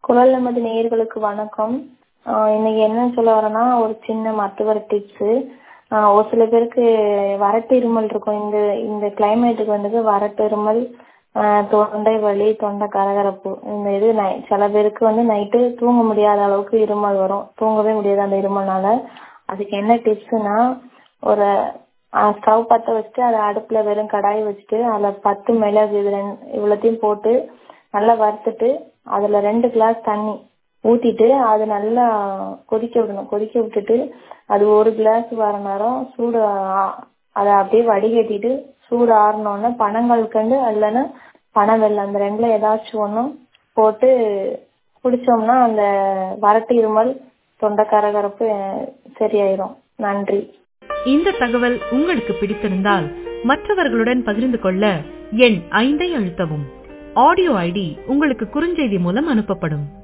குரல் நமது நேயர்களுக்கு வணக்கம் ஆஹ் இன்னைக்கு என்ன சொல்ல வரேன்னா ஒரு சின்ன மருத்துவர் டிப்ஸு ஒரு சில பேருக்கு வறட்டு இருமல் இருக்கும் இந்த இந்த கிளைமேட்டுக்கு வந்துட்டு வறட்டு இருமல் ஆஹ் தொண்டை வலி தொண்டை கரகரப்பு இந்த இது நை சில பேருக்கு வந்து நைட்டு தூங்க முடியாத அளவுக்கு இருமல் வரும் தூங்கவே முடியாது அந்த இருமல்னால அதுக்கு என்ன டிப்ஸுனா ஒரு ஸ்டவ் பற்ற வச்சுட்டு அதை அடுப்பில் வெறும் கடாய் வச்சுட்டு அதில் பத்து மிளகு இது ரெண்டு இவ்வளோத்தையும் போட்டு நல்லா வறுத்துட்டு அதில் ரெண்டு கிளாஸ் தண்ணி ஊற்றிட்டு அது நல்லா கொதிக்க விடணும் கொதிக்க விட்டுட்டு அது ஒரு கிளாஸ் வர நேரம் சூடு அதை அப்படியே வடிகட்டிட்டு சூடு ஆறினோடனே பனங்கல்கண்டு இல்லைன்னா பனவெல்லம் அந்த ரெண்டில் ஏதாச்சும் ஒன்றும் போட்டு குடித்தோம்னா அந்த வறட்டு இருமல் தொண்டை கரகரப்பு சரியாயிரும் நன்றி இந்த தகவல் உங்களுக்கு பிடித்திருந்தால் மற்றவர்களுடன் பகிர்ந்து கொள்ள எண் ஐந்தை அழுத்தவும் ஆடியோ ஐடி உங்களுக்கு குறுஞ்செய்தி மூலம் அனுப்பப்படும்